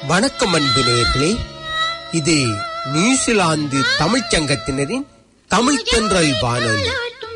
வணக்கம் அன்பு நேயர்களே இது நியூசிலாந்து தமிழ்ச் சங்கத்தினரின் தமிழ் தென்றல் வானொலி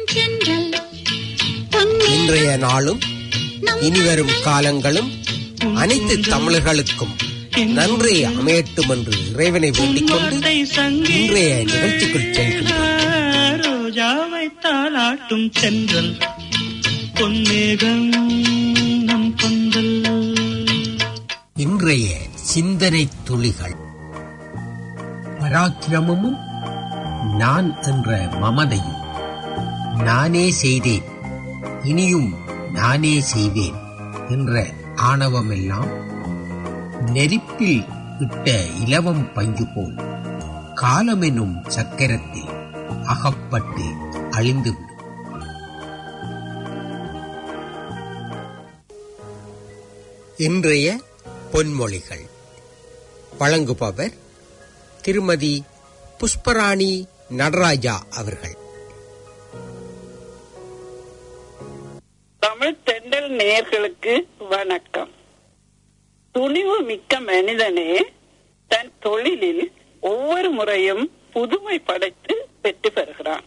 இன்றைய நாளும் இனிவரும் காலங்களும் அனைத்து தமிழர்களுக்கும் நன்றி அமையட்டும் என்று இறைவனை வேண்டிக் கொண்டு இன்றைய நிகழ்ச்சிக்குள் செல்கின்றோம் ரோஜாவை தாளாட்டும் சென்றல் பொன்னேகம் நம் கொந்தல் இன்றைய சிந்தனை துளிகள் பராக்கிரமமும் நான் என்ற மமதையும் நானே செய்தேன் இனியும் நானே செய்வேன் என்ற ஆணவமெல்லாம் நெருப்பில் இட்ட இலவம் பஞ்சு போல் காலமெனும் சக்கரத்தில் அகப்பட்டு அழிந்துவிடும் இன்றைய பொன்மொழிகள் வழங்குபவர் திருமதி புஷ்பராணி நடராஜா அவர்கள் தமிழ் தெண்டல் நேயர்களுக்கு வணக்கம் துணிவு மிக்க மனிதனே தன் தொழிலில் ஒவ்வொரு முறையும் புதுமை படைத்து வெற்றி பெறுகிறான்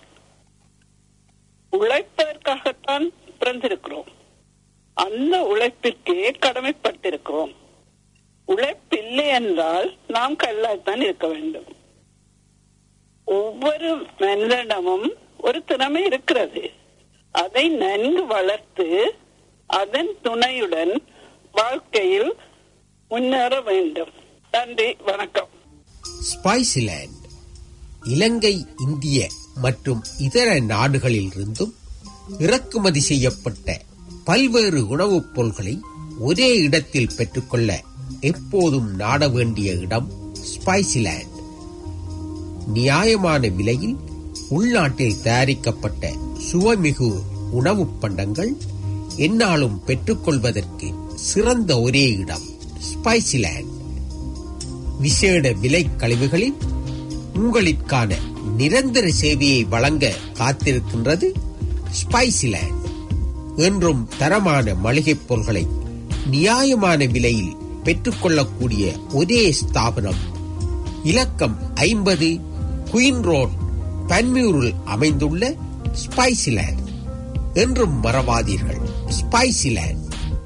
உழைப்பதற்காகத்தான் பிறந்திருக்கிறோம் அந்த உழைப்பிற்கே கடமைப்பட்டிருக்கிறோம் உழைப்பில்லை என்றால் நாம் கல்லாய்த்தான் இருக்க வேண்டும் ஒவ்வொரு மனிதனிடமும் ஒரு திறமை இருக்கிறது அதை நன்கு வளர்த்து அதன் துணையுடன் வாழ்க்கையில் முன்னேற வேண்டும் நன்றி வணக்கம் ஸ்பைஸ்லேண்ட் இலங்கை இந்திய மற்றும் இதர நாடுகளில் இருந்தும் இறக்குமதி செய்யப்பட்ட பல்வேறு உணவுப் பொருள்களை ஒரே இடத்தில் பெற்றுக்கொள்ள எப்போதும் நாட வேண்டிய இடம் ஸ்பைசிலேண்ட் நியாயமான விலையில் உள்நாட்டில் தயாரிக்கப்பட்ட சுவைமிகு உணவுப் பண்டங்கள் என்னாலும் பெற்றுக்கொள்வதற்கு சிறந்த ஒரே இடம் ஸ்பைசிலேண்ட் விசேட விலை கழிவுகளில் உங்களுக்கான நிரந்தர சேவையை வழங்க காத்திருக்கின்றது ஸ்பைசிலேண்ட் என்றும் தரமான மளிகைப் பொருள்களை நியாயமான விலையில் பெற்றுக்கொள்ளக்கூடிய ஒரே ஸ்தாபனம் இலக்கம் ஐம்பது குயின் ரோட் பன்மியூரில் அமைந்துள்ள ஸ்பைசிலேண்ட் என்றும் மறவாதீர்கள் ஸ்பைசிலேண்ட்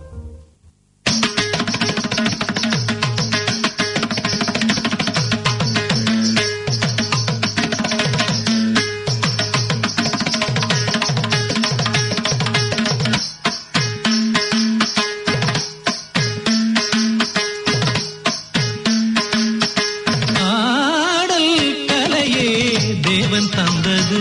ஆடல் கலையே தேவன் தந்தது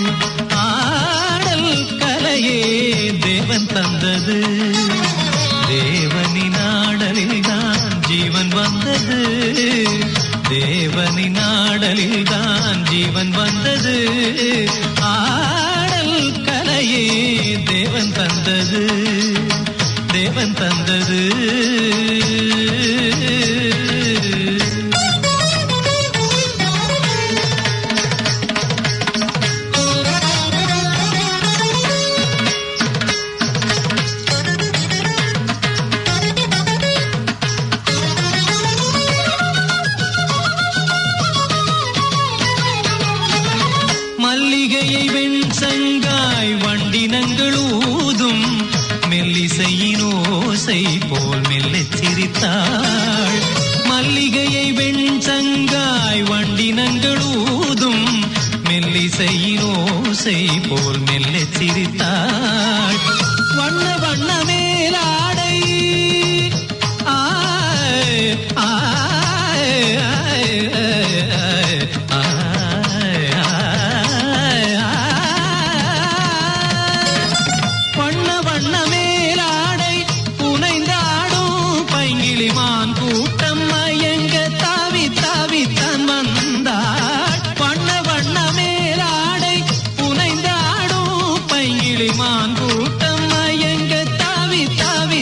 ஆடல் கலையே தேவன் தந்தது தேவனின் ஆடலில் தான் ஜீவன் வந்தது தேவனின் ஆடலில் தான் ஜீவன் வந்தது ஆடல் கலையே தேவன் தந்தது தேவன் தந்தது மல்லிகையை வெண்சங்காய் வண்டினங்கள் ஊதும் மெல்லிசையின் ஓசை போல் மெல்லச் சிரித்தாள் மல்லிகையை வெண்சங்காய் வண்டினங்கள் ஊதும் மெல்லிசையின் ஓசை போல் மெல்லச் சிரித்தாள் வண்ண வண்ண மேலாடை ஆய் ஆய் ஆய் ஆய் ஆய் ஆய் வண்ண வண்ண மேலாடை புனைந்தாடும் பைங்கிளிமான் கூட்டம் மயங்க தாவி தாவி தான் வந்தாள் வண்ண வண்ண மேலாடை புனைந்தாடும் பைங்கிளிமான் கூட்டம் மயங்க தாவி தாவி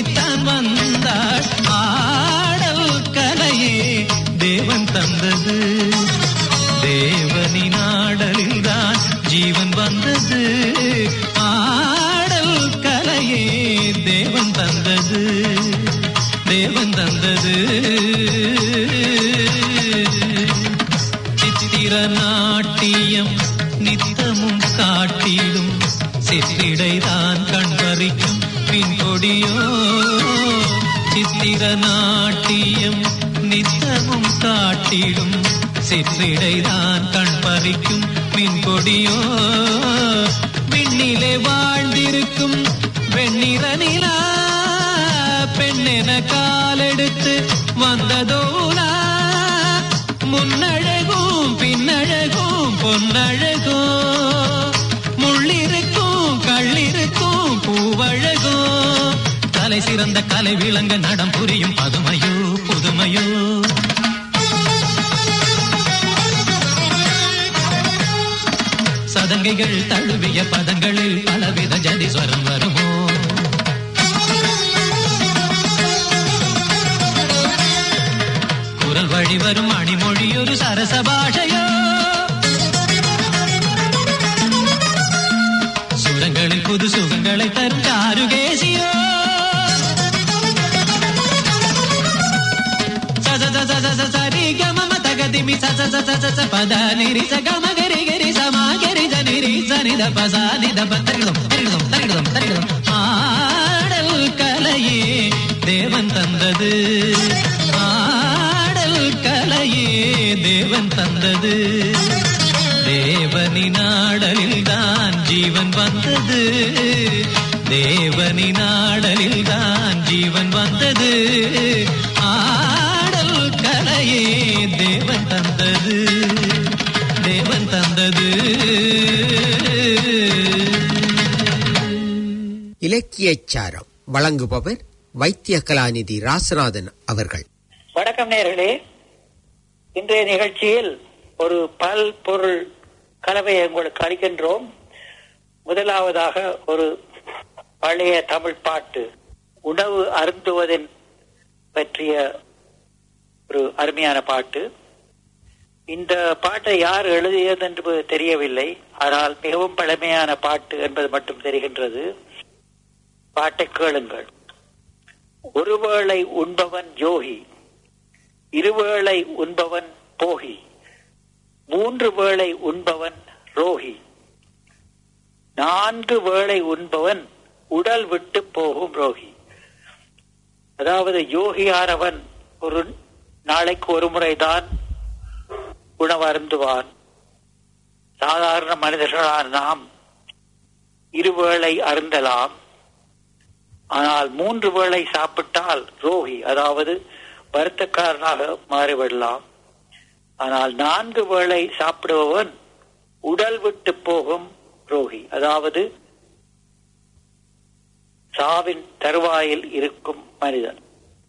தேவன் தந்தது சித்திர நாட்டியம் நித்தமும் காட்டிலும் சிற்றிடைதான் கண்பறிக்கும் பின்கொடியோ சித்திர நாட்டியம் நித்தமும் காட்டிலும் சிற்றிடைதான் கண்பறிக்கும் பின்கொடியோ விண்ணிலே வாழ்ந்திருக்கும் வெண்ணிற நிலா பெண்ணென காலெடுத்து வந்ததோலா முன்னழகும் பின்னழகும் பொன்னழகோ முள்ளிருக்கும் கள்ளிருக்கும் பூவழகோ தலை சிறந்த கலை விளங்க நடம் புரியும் பதுமையோ புதுமையோ சதங்கைகள் தழுவிய பதங்களில் பலவித ஜதிஸ்வரம் வருமோ குரல் வழி வரும் அணிமொழி ஒரு சரச பாஷையோ சுரங்களில் புது சுகங்களை தரும் சாருகேசியோ ச ச ச ச ச சரி கம ம தகதி மி ச ச ச ச ச ச பத நிரி ச கம கரி கரி ச மா கரி ச நிரி ச நி த ப ச நி த ப தரிகிதம் தரிகிதம் தரிகிதம் தரிகிதம் ஆடல் கலையே தேவன் தந்தது ஆடல் கலையே தேவன் தந்தது தேவனின் ஆடலில் தான் ஜீவன் வந்தது தேவனின் ஆடலில் தான் ஜீவன் வந்தது ஆடல் கலையே தேவன் தந்தது தேவன் தந்தது இலக்கியச் சாரம் வழங்குபவர் வைத்திய கலாநிதி ராசநாதன் அவர்கள் வணக்கம் நேர்களே இன்றைய நிகழ்ச்சியில் ஒரு பல் பொருள் கலவையை உங்களுக்கு அளிக்கின்றோம் முதலாவதாக ஒரு பழைய தமிழ் பாட்டு உணவு அருந்துவதின் பற்றிய ஒரு அருமையான பாட்டு இந்த பாட்டை யார் எழுதியது என்று தெரியவில்லை ஆனால் மிகவும் பழமையான பாட்டு என்பது மட்டும் தெரிகின்றது பாட்டை கேளுங்கள் ஒருவேளை உண்பவன் யோகி இருவேளை உண்பவன் போகி மூன்று வேளை உண்பவன் ரோகி நான்கு வேளை உண்பவன் உடல் விட்டு போகும் ரோகி அதாவது யோகியானவன் ஒரு நாளைக்கு ஒரு முறைதான் உணவு அருந்துவான் சாதாரண மனிதர்களான நாம் இருவேளை அருந்தலாம் ஆனால் மூன்று வேளை சாப்பிட்டால் ரோகி அதாவது வருத்தக்காரனாக மாறிவிடலாம் ஆனால் நான்கு வேளை சாப்பிடுபவன் உடல் விட்டு போகும் ரோகி அதாவது சாவின் தருவாயில் இருக்கும் மனிதன்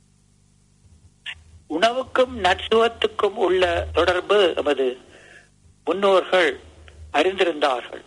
உணவுக்கும் நட்சுவத்துக்கும் உள்ள தொடர்பு நமது முன்னோர்கள் அறிந்திருந்தார்கள்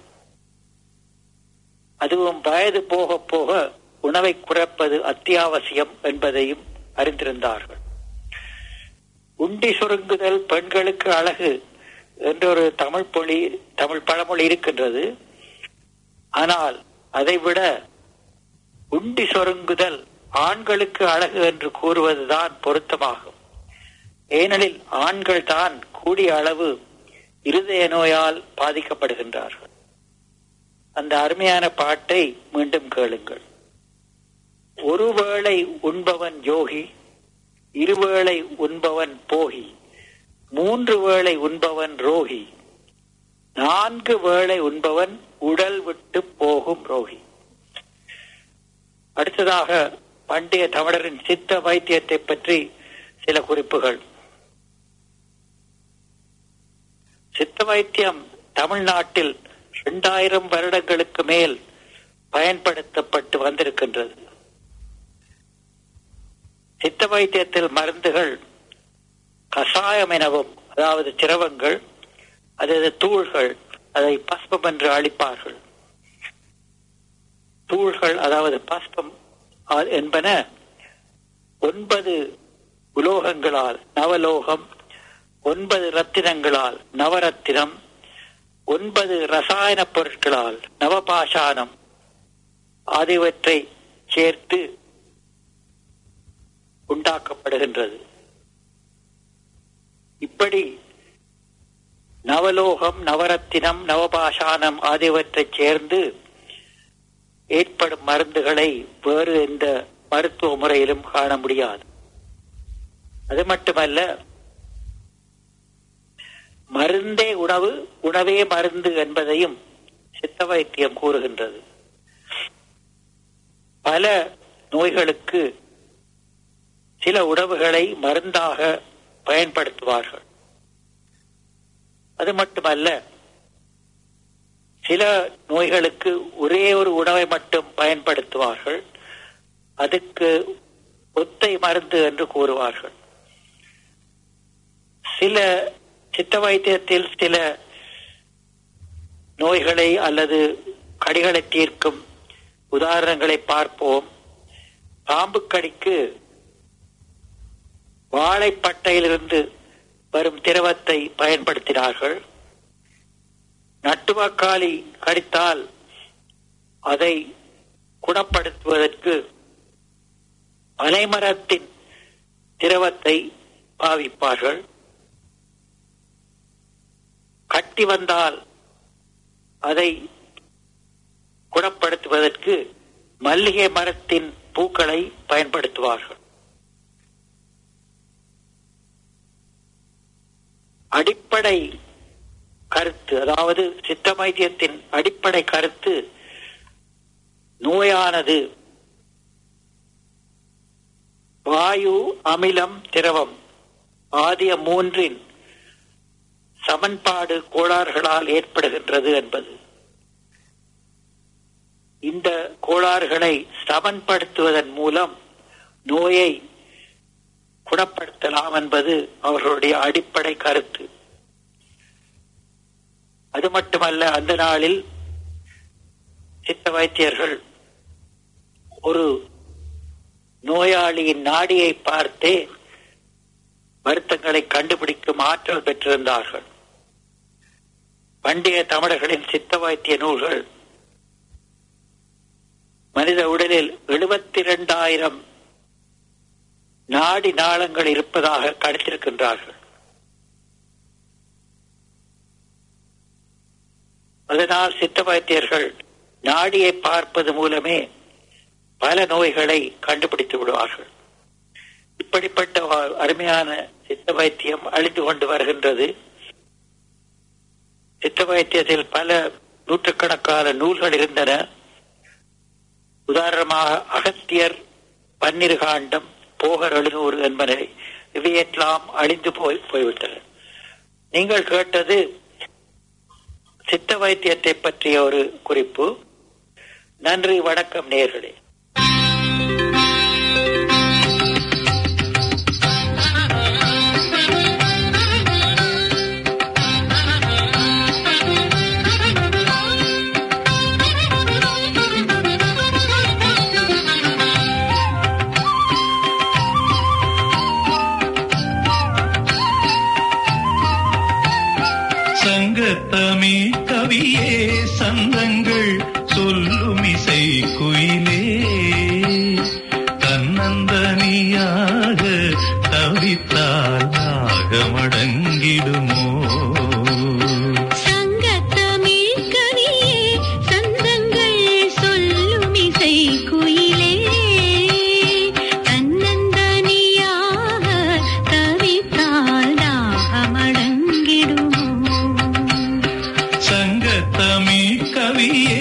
அதுவும் வயது போக போக உணவை குறைப்பது அத்தியாவசியம் என்பதையும் அறிந்திருந்தார்கள் உண்டி சுருங்குதல் பெண்களுக்கு அழகு என்ற ஒரு தமிழ் மொழி தமிழ் பழமொழி இருக்கின்றது ஆனால் அதைவிட உண்டி சொருங்குதல் ஆண்களுக்கு அழகு என்று கூறுவதுதான் பொருத்தமாகும் ஏனெனில் ஆண்கள் தான் கூடிய அளவு இருதய நோயால் பாதிக்கப்படுகின்றார்கள் அந்த அருமையான பாட்டை மீண்டும் கேளுங்கள் ஒருவேளை உண்பவன் யோகி இருவேளை உண்பவன் போகி மூன்று வேளை உண்பவன் ரோகி நான்கு வேளை உண்பவன் உடல் விட்டு போகும் ரோகி அடுத்ததாக பண்டைய தமிழரின் சித்த வைத்தியத்தை பற்றி சில குறிப்புகள் சித்த வைத்தியம் தமிழ்நாட்டில் இரண்டாயிரம் வருடங்களுக்கு மேல் பயன்படுத்தப்பட்டு வந்திருக்கின்றது சித்த வைத்தியத்தில் மருந்துகள் கஷாயம் எனவும் அதாவது திரவங்கள் அதாவது தூள்கள் அதை பஸ்பம் என்று அளிப்பார்கள் தூள்கள் அதாவது பஸ்பம் ஆ- என்பன ஒன்பது உலோகங்களால் நவலோகம் ஒன்பது ரத்தினங்களால் நவரத்தினம் ஒன்பது ரசாயன பொருட்களால் நவபாஷானம் ஆகியவற்றை சேர்த்து உண்டாக்கப்படுகின்றது இப்படி நவலோகம் நவரத்தினம் நவபாஷானம் ஆகியவற்றைச் சேர்ந்து ஏற்படும் மருந்துகளை வேறு எந்த மருத்துவ முறையிலும் காண முடியாது அது மட்டுமல்ல மருந்தே உணவு உணவே மருந்து என்பதையும் சித்த வைத்தியம் கூறுகின்றது பல நோய்களுக்கு சில உணவுகளை மருந்தாக பயன்படுத்துவார்கள் அது மட்டுமல்ல சில நோய்களுக்கு ஒரே ஒரு உணவை மட்டும் பயன்படுத்துவார்கள் அதுக்கு ஒத்தை மருந்து என்று கூறுவார்கள் சில சித்த வைத்தியத்தில் சில நோய்களை அல்லது கடிகளை தீர்க்கும் உதாரணங்களை பார்ப்போம் பாம்பு கடிக்கு வாழைப்பட்டையிலிருந்து வரும் திரவத்தை பயன்படுத்தினார்கள் நட்டுவக்காளி கடித்தால் அதை குணப்படுத்துவதற்கு மலைமரத்தின் திரவத்தை பாவிப்பார்கள் கட்டி வந்தால் அதை குணப்படுத்துவதற்கு மல்லிகை மரத்தின் பூக்களை பயன்படுத்துவார்கள் அடிப்படை கருத்து அதாவது சித்த வைத்தியத்தின் அடிப்படை கருத்து நோயானது வாயு அமிலம் திரவம் ஆகிய மூன்றின் சமன்பாடு கோளாறுகளால் ஏற்படுகின்றது என்பது இந்த கோளாறுகளை சமன்படுத்துவதன் மூலம் நோயை குணப்படுத்தலாம் என்பது அவர்களுடைய அடிப்படை கருத்து அது மட்டுமல்ல அந்த நாளில் சித்த வைத்தியர்கள் ஒரு நோயாளியின் நாடியை பார்த்தே வருத்தங்களை கண்டுபிடிக்கும் ஆற்றல் பெற்றிருந்தார்கள் பண்டைய தமிழர்களின் சித்த வைத்திய நூல்கள் மனித உடலில் எழுபத்தி இரண்டாயிரம் நாடி நாளங்கள் இருப்பதாக கணித்திருக்கின்றார்கள் அதனால் சித்த வைத்தியர்கள் நாடியை பார்ப்பது மூலமே பல நோய்களை கண்டுபிடித்து விடுவார்கள் இப்படிப்பட்ட வ- அருமையான சித்த வைத்தியம் அழிந்து கொண்டு வருகின்றது சித்த வைத்தியத்தில் பல நூற்றுக்கணக்கான நூல்கள் இருந்தன உதாரணமாக அகத்தியர் பன்னிரு காண்டம் போகர் எழுநூறு என்பன இவையெல்லாம் அழிந்து போய் போய்விட்டன நீங்கள் கேட்டது சித்த வைத்தியத்தை பற்றிய ஒரு குறிப்பு நன்றி வணக்கம் நேர்களே சங்கத்தமி கவியே சந்தங்கள் சொல்லும் இசை குயிலே தன்னந்தனியாக தவித்தால் நாகமடங்கிடுமோ சங்கத்தமிழ் கவியே சந்தங்கள் சொல்லும் இசை குயிலே தன்னந்தனியாக தவித்தால் தாகமடங்கிடுமோ சங்கத்தமி கவியே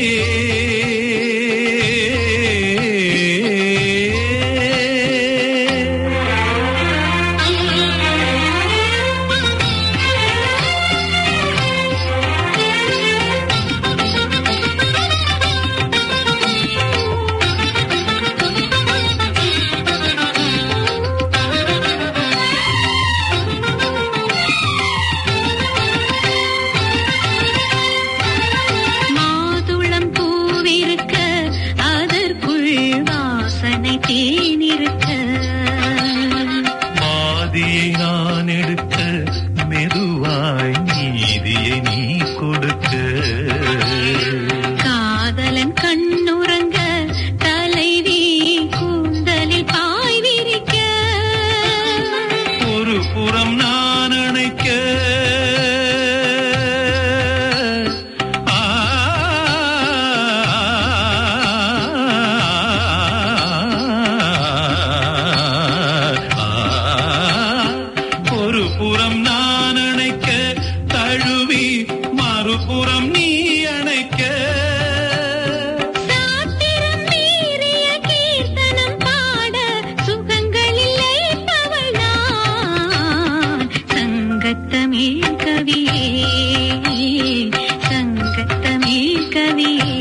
மாதுளம் பூவிருக்க அதற்குள் வாசனை தேனிருக்க மாதியை நான் எடுக்க மெதுவாய் நீதியை நீ கொடுக்க காதலன் கண்ணுறங்க தலைவி கூந்தலில் பாய் விரிக்க ஒரு புறம் நான் அணைக்க ஆ, ஆ, ஒரு புறம் நான் அணைக்க தழுவி மறுபுறம் நீ அணைக்க சாத்திரம் மீறிய கீர்த்தனம் பாட சுகங்களில்லை பவளான் சங்கத்தமிழ் கவியே சங்கத்தமிழ் கவியே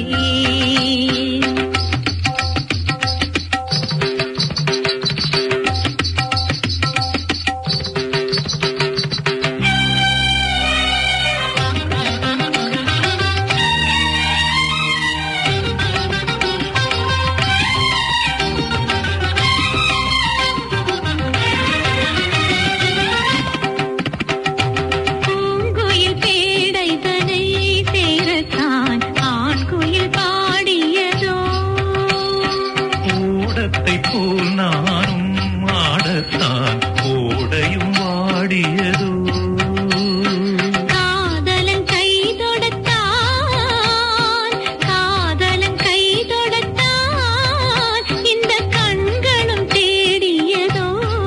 பூங்குயில் பேடைதனை சேரத்தான் ஆண்குயில் பாடியதோ கூடத்தை போல் நானும் ஆடத்தான் ஓடையும் வாடியதோ காதலன் கை தொடுத்தான் காதலன் கை தொடுத்தான் இந்த கண்களும் தேடியதோ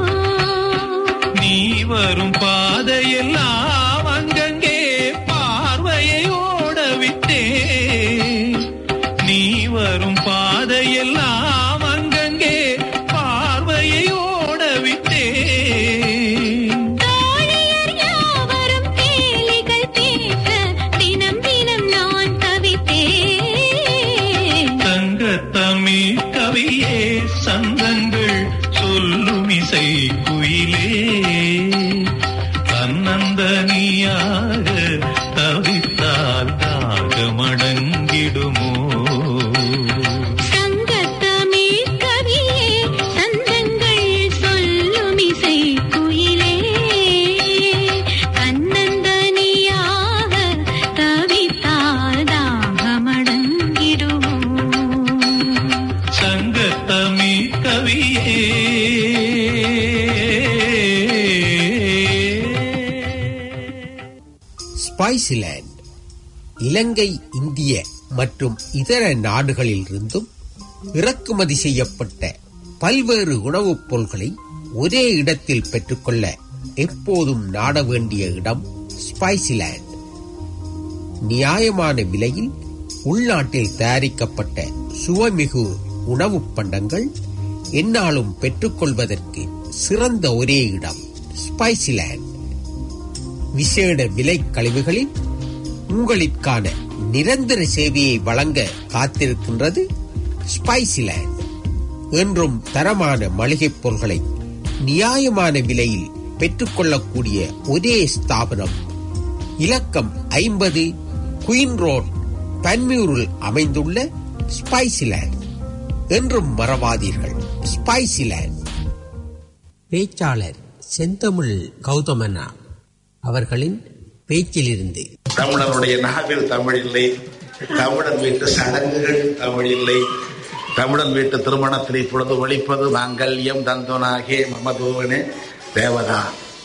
நீ வரும் பாதையெல்லாம் அங்கங்கே பார்வையை ஓட விட்டேன் நீ வரும் பாதையெல்லாம் அங்கங்கே பார்வையை ஓட விட்டேன் தோழியர் யாவரும் கேலிகள் பேச தினம் தினம் நான் தவித்தேன் தங்கத்தமிழ் கவியே சந்தங்கள் சொல்லும் இசை குயிலே தன்னந்தனியாக தவித்தால் தாகமடங்கிடுமோ சங்கத்தமிழ் கவியே சந்தங்கள் சொல்லும் இசை குயிலே கண்ணந்தனியாக தவித்தால் தாகமடங்கிடுமோ சங்கத்தமிழ் கவியே ஸ்பைசிலேண்ட் இலங்கை இந்திய மற்றும் இதர நாடுகளிலிருந்தும் இறக்குமதி செய்யப்பட்ட பல்வேறு உணவுப் பொருள்களை ஒரே இடத்தில் பெற்றுக்கொள்ள எப்போதும் நாட வேண்டிய இடம் ஸ்பைசிலேண்ட் நியாயமான விலையில் உள்நாட்டில் தயாரிக்கப்பட்ட சுவைமிகு உணவுப் பண்டங்கள் எந்நாளும் பெற்றுக்கொள்வதற்கு சிறந்த ஒரே இடம் ஸ்பைசிலேண்ட் விசேட விலை கழிவுகளில் உங்களுக்கான நிரந்தர சேவையை வழங்க காத்திருக்கின்றது ஸ்பைசிலேண்ட் என்றும் தரமான மளிகைப் பொருட்களை நியாயமான விலையில் பெற்றுக்கொள்ளக்கூடிய ஒரே ஸ்தாபனம் இலக்கம் ஐம்பது குயின் ரோட் பன்மியூரில் அமைந்துள்ள ஸ்பைசிலேண்ட் என்றும் மறவாதீர்கள் ஸ்பைசிலேண்ட் பேச்சாளர் செந்தமிழ் கௌதமனா அவர்களின் பேச்சிலிருந்து தமிழருடைய நாவில் தமிழ் இல்லை தமிழர் வீட்டு சடங்குகள் தமிழ் இல்லை தமிழன் வீட்டு திருமணத்தில் இப்பொழுது ஒழிப்பது மாங்கல்யம் தந்துனாகே மமதூவனே தேவதா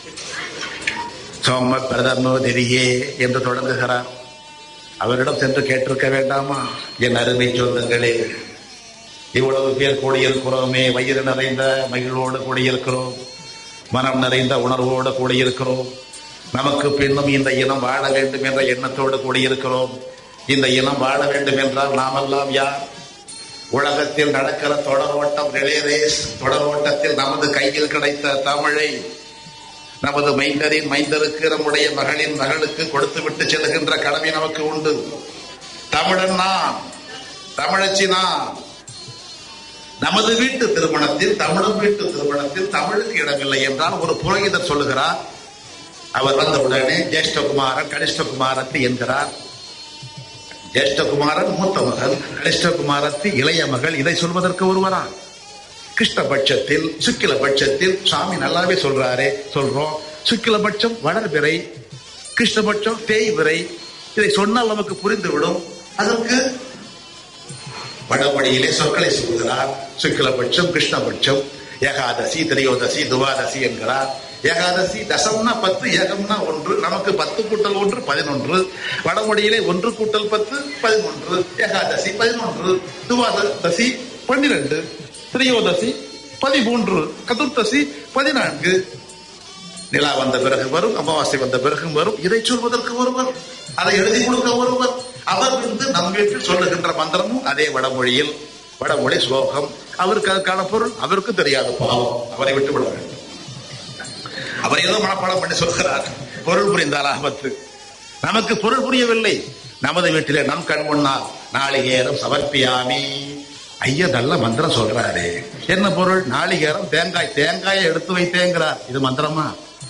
சோம பிரதமோ திரியே என்று தொடங்குகிறார் அவரிடம் சென்று கேட்டிருக்க வேண்டாமா என் அருமை சொந்தங்களே இவ்வளவு பேர் கூடியிருக்கிறோமே வயிறு நிறைந்த மகிழ்வோடு கூடியிருக்கிறோம் மனம் நிறைந்த உணர்வோடு கூடியிருக்கிறோம் நமக்கு பின்னும் இந்த இனம் வாழ வேண்டும் என்ற எண்ணத்தோடு கூடியிருக்கிறோம் இந்த இனம் வாழ வேண்டும் என்றால் நாமெல்லாம் யார் உலகத்தில் நடக்கிற தொடரோட்டம் ரிலே ரேஸ் தொடரோட்டத்தில் நமது கையில் கிடைத்த தமிழை நமது மைந்தரின் மைந்தருக்கு நம்முடைய மகளின் மகளுக்கு கொடுத்து விட்டு செல்கின்ற கடமை நமக்கு உண்டு தமிழன் நாம் தமிழச்சி நாம் நமது வீட்டு திருமணத்தில் தமிழன் வீட்டு திருமணத்தில் தமிழுக்கு இடமில்லை என்றால் ஒரு புரோகிதர் சொல்லுகிறார் அவர் வந்த உடனே ஜேஷ்டகுமாரன் கனிஷ்டகுமாரத்தி என்கிறார் ஜேஷ்டகுமாரன் மூத்த மகன் கனிஷ்டகுமாரத்தி இளைய மகள் இதை சொல்வதற்கு ஒருவரா கிருஷ்ணபட்சத்தில் சுக்கிலபட்சத்தில் சாமி நல்லாவே சொல்றாரே சொல்றோம் சுக்கிலபட்சம் வளர்பிறை கிருஷ்ணபட்சம் தேய்விரை இதை சொன்னால் நமக்கு புரிந்துவிடும் அதற்கு வடமொழியிலே சொற்களை சொல்கிறார் சுக்கிலபட்சம் கிருஷ்ணபட்சம் ஏகாதசி திரையோதசி துவாதசி என்கிறார் ஏகாதசி தசம்னா பத்து ஏகம்னா ஒன்று நமக்கு பத்து கூட்டல் ஒன்று பதினொன்று வடமொழியிலே ஒன்று கூட்டல் பத்து பதினொன்று ஏகாதசி பதினொன்று துவாதசி பன்னிரண்டு திரியோதசி பதிமூன்று சதுர்த்தசி பதினான்கு நிலா வந்த பிறகு வரும் அமாவாசை வந்த பிறகும் வரும் இதை சொல்வதற்கு ஒருவர் அதை எழுதி கொடுக்க ஒருவர் அவர் வந்து நம் வீட்டில் சொல்லுகின்ற மந்திரமும் அதே வடமொழியில் வடமொழி ஸ்லோகம் அவருக்கு அதுக்கான பொருள் அவருக்கு தெரியாது பாவம் அவரை விட்டு விட வேண்டும் அவர் ஏதோ மனப்பாடம் பண்ணி சொல்கிறார் பொருள் புரிந்தால் ஆபத்து நமக்கு பொருள் புரியவில்லை நமது வீட்டிலே நம் கண் முன்னால் நாளிகேரம் சமர்ப்பியாமி ஐயா நல்ல மந்திரம் சொல்றாரு என்ன பொருள் நாளிகேரம் தேங்காய் தேங்காயை எடுத்து வைத்தேங்கிறார் இது மந்திரமா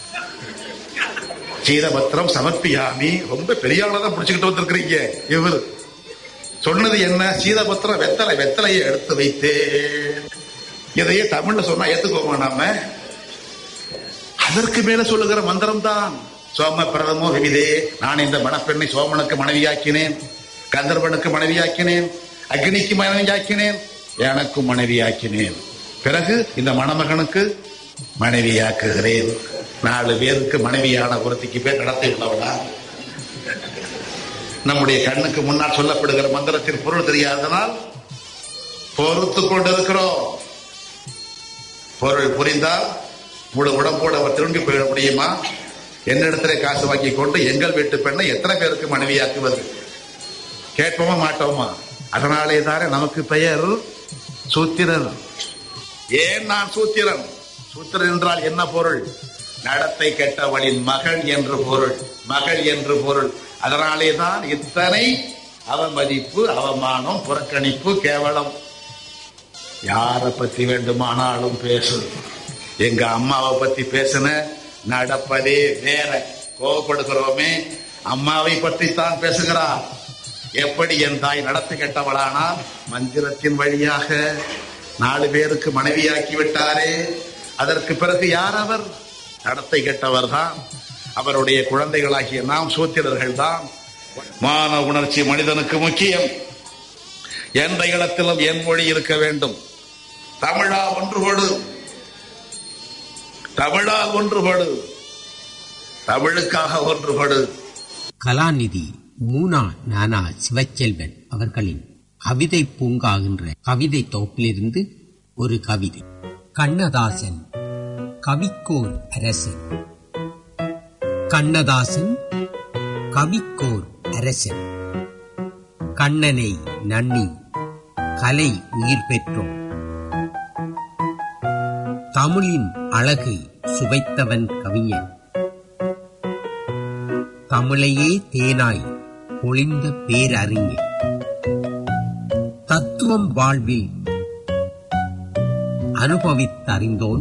சீதபத்திரம் சமர்ப்பியாமி ரொம்ப பெரிய ஆளதான் பிடிச்சுக்கிட்டு வந்திருக்கிறீங்க இவர் சொன்னது என்ன சீதபத்திரம் வெத்தலை வெத்தலையை எடுத்து வைத்தேன் இதையே தமிழ்ல சொன்னா ஏத்துக்கோமா நாம அதற்கு மேல சொல்லுகிற மந்திரம் தான் சோம பிரதமோ விவிதே நான் இந்த மணப்பெண்ணை சோமனுக்கு மனைவியாக்கினேன் கந்தர்வனுக்கு மனைவியாக்கினேன் அக்னிக்கு மனைவியாக்கினேன் எனக்கும் மனைவியாக்கினேன் பிறகு இந்த மணமகனுக்கு மனைவியாக்குகிறேன் நாலு பேருக்கு மனைவியான ஒருத்திக்கு பேர் நடத்தி உள்ளவனா நம்முடைய கண்ணுக்கு முன்னால் சொல்லப்படுகிற மந்திரத்தின் பொருள் தெரியாதனால் பொறுத்து கொண்டிருக்கிறோம் பொருள் புரிந்தால் முழு உடம்போடு அவர் திரும்பி போயிட முடியுமா என்னிடத்திலே காசு வாங்கி கொண்டு எங்கள் வீட்டு பெண்ணை எத்தனை பேருக்கு மனைவியாக்குவது கேட்போமா மாட்டோமா அதனாலே தானே நமக்கு பெயர் சூத்திரன் ஏன் நான் சூத்திரன் சூத்திரன் என்றால் என்ன பொருள் நடத்தை கெட்டவளின் மகள் என்று பொருள் மகள் என்று பொருள் அதனாலே தான் இத்தனை அவமதிப்பு அவமானம் புறக்கணிப்பு கேவலம் யாரை பத்தி வேண்டுமானாலும் பேசு எங்க அம்மாவை பத்தி பேசுன நடப்பதே வேற கோபப்படுகிறோமே அம்மாவை பற்றி தான் பேசுகிறார் எப்படி என் தாய் நடத்து கெட்டவளானால் மந்திரத்தின் வழியாக நாலு பேருக்கு மனைவியாக்கி விட்டாரே அதற்கு பிறகு யார் அவர் நடத்தை கெட்டவர் தான் அவருடைய குழந்தைகளாகிய நாம் சூத்திரர்கள் தான் மான உணர்ச்சி மனிதனுக்கு முக்கியம் எந்த இடத்திலும் என் மொழி இருக்க வேண்டும் தமிழா ஒன்றுபடு தமிழால் ஒன்றுபடு தமிழுக்காக ஒன்றுபடு கலாநிதி மூனா நானா சிவச்செல்வன் அவர்களின் கவிதை பூங்கா என்ற கவிதை தொகுப்பிலிருந்து ஒரு கவிதை கண்ணதாசன் கவிக்கோர் அரசன் கண்ணதாசன் கவிக்கோர் அரசன் கண்ணனை நன்னி கலை உயிர் பெற்றோம் தமிழின் அழகு சுவைத்தவன் கவிஞன் தமிழையே தேனாய் பொழிந்த பேரறிஞர் தத்துவம் வாழ்வில் அனுபவித்தறிந்தோன்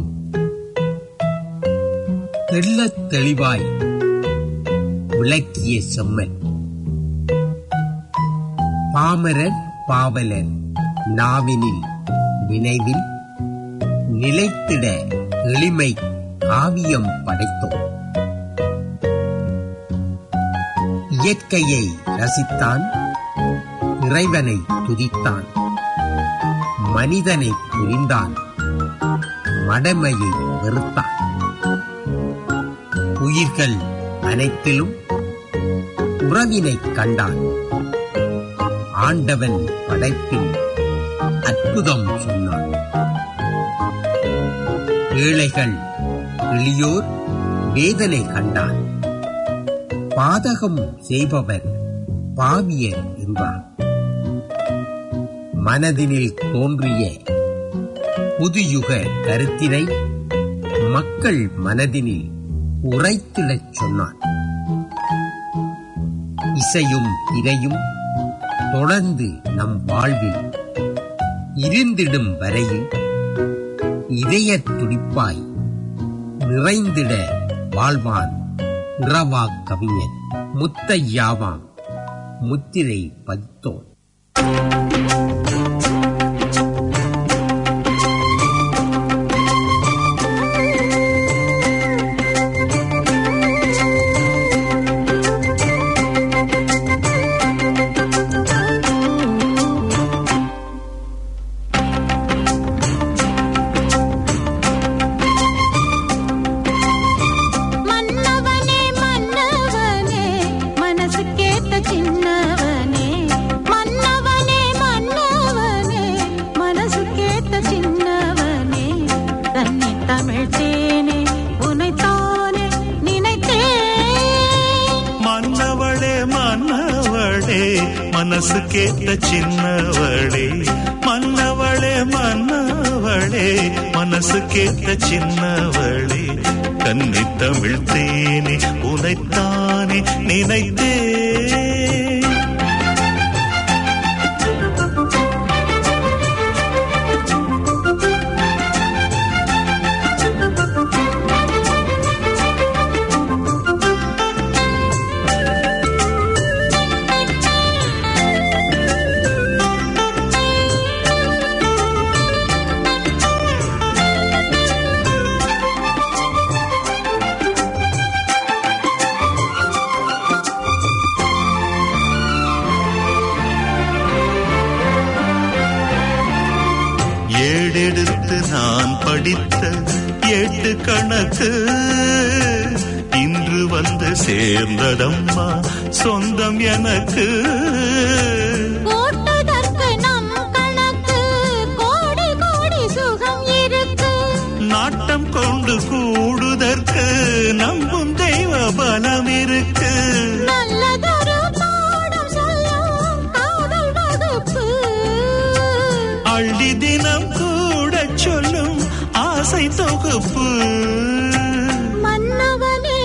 தெள்ளத் தெளிவாய் விளக்கிய செம்மன் பாமரர் பாவலர் நாவினில் வினைவில் நிலைத்திட எளிமை காவியம் படைத்தோம் இயற்கையை ரசித்தான் இறைவனை துதித்தான் மனிதனை புரிந்தான் மடமையை வெறுத்தான் உயிர்கள் அனைத்திலும் உறவினை கண்டான் ஆண்டவன் படைப்பில் அற்புதம் சொன்னான் ஏழைகள் எளியோர் வேதனை கண்டான் பாதகம் செய்பவர் பாவியர் என்றார் மனதினில் தோன்றிய புதுயுக கருத்தினை மக்கள் மனதினில் உரைத்திடச் சொன்னான் இசையும் திரையும் தொடர்ந்து நம் வாழ்வில் இருந்திடும் வரையில் இதயத் துடிப்பாய் நிறைந்திட வாழ்வான் இரவா கவிஞன் முத்தையாவாம் முத்திரை பதித்தோன் நினைத்தேனே உனைத்தானே நினைத்தேன் மன்னவளே மன்னவளே மனசு கேட்ட சின்னவளே மன்னவளே மன்னவளே மனசு கேட்ட சின்னவளே கன்னி தமிழ் தேனே உனைத்தானே நினைத்தேன் ஏடெடுத்து நான் படித்த எட்டு கணக்கு இன்று வந்து சேர்ந்ததம்மா சொந்தம் எனக்கு போட்டதற்கு நம் கணக்கு கோடி கோடி சுகம் இருக்கு நாட்டம் கொண்டு கூடுதற்கு நம்பும் தெய்வ பலம் இருக்கு நல்லதொரு பாடம் சொல்லும் காதல் வகுப்பு அள்ளி தினம் கூட சொல்லும் ஆசை தொகுப்பு மன்னவனே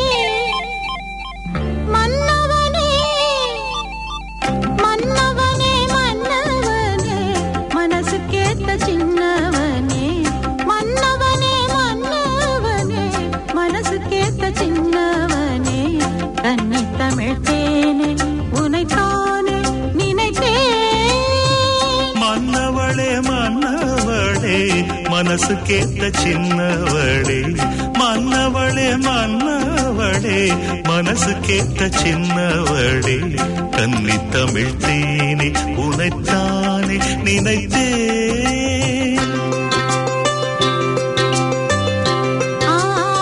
மன்னவனே மன்னவனே மன்னவனே மனசுக்கேத்த சின்னவனே மன்னவனே மன்னவனே மனசுக்கேத்த சின்னவனே கன்னி தமிழ் தேனே உனைத்தானே நினைத்தேன் மன்னவளே மன்னவளே மனசு கேட்ட சின்னவளே மன்னவளே மன்னவளே மனசு கேட்ட சின்னவளே கன்னி தமிழ் தேனே உனைத்தானே நினைத்தேன் ஆ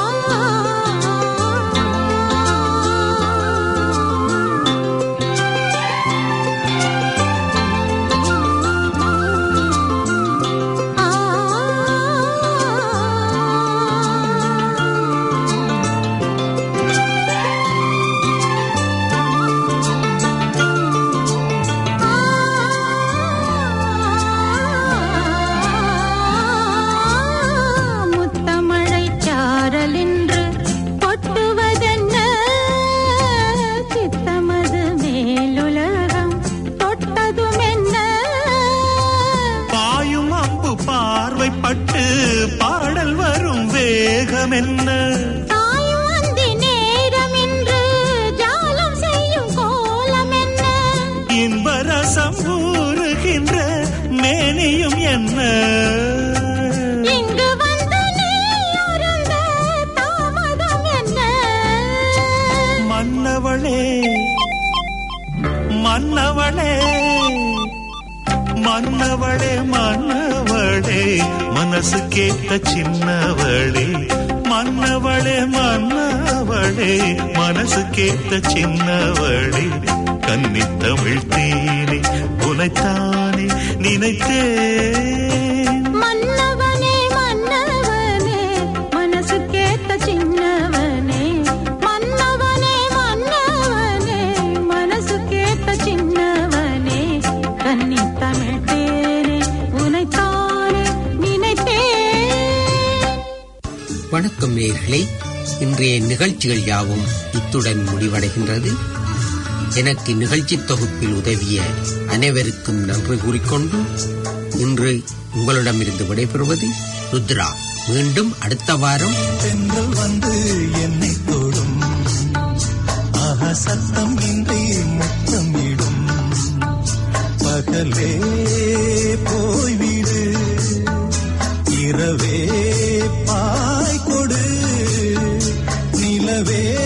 முத்தமழை சாரலின்று கொட்டுவதென்ன சித்தமது மேலுலகம் தொட்டதும் என்ன பாயும் அம்பு பார்வைப்பட்டு பாடல் வரும் வேகம் என்ன தாயும் அந்தி நேரம் இன்று ஜாலம் செய்யும் கோலம் என்ன இன்பரசம் ஊறுகின்ற மேனியும் என்ன இங்கு வந்து நீ அருந்த தாமதம் என்ன மன்னவளே மன்னவளே மன்னவளே மன்னவளே மனசு கேட்ட சின்னவளே மன்னவளே மன்னவளே மனசு கேட்ட சின்னவளே கன்னி தமிழ் தேனே உனைத்தானே நினைத்தேன் மன்னவனே மன்னவனே மனசுக்கேத்த சின்னவனே மன்னவனே மன்னவனே மனசுக்கேத்த சின்னவனே கன்னி தமிழ் தேனே உனைத்தானே நினைத்தேன் வணக்கம் நேயர்களே இன்றைய நிகழ்ச்சிகள் யாவும் இத்துடன் முடிவடைகின்றது எனக்கு நிகழ்ச்சி தொகுப்பில் உதவிய அனைவருக்கும் நன்றி கூறிக்கொண்டு இன்று உங்களிடமிருந்து விடைபெறுவது ருத்ரா மீண்டும் அடுத்த வாரம் தென்றல் வந்து என்னை தொடும் ஆஹா சத்தம் இன்றி முத்தம் இடும் பகலே போய்விடு இரவே பாய் கொடு நிலவே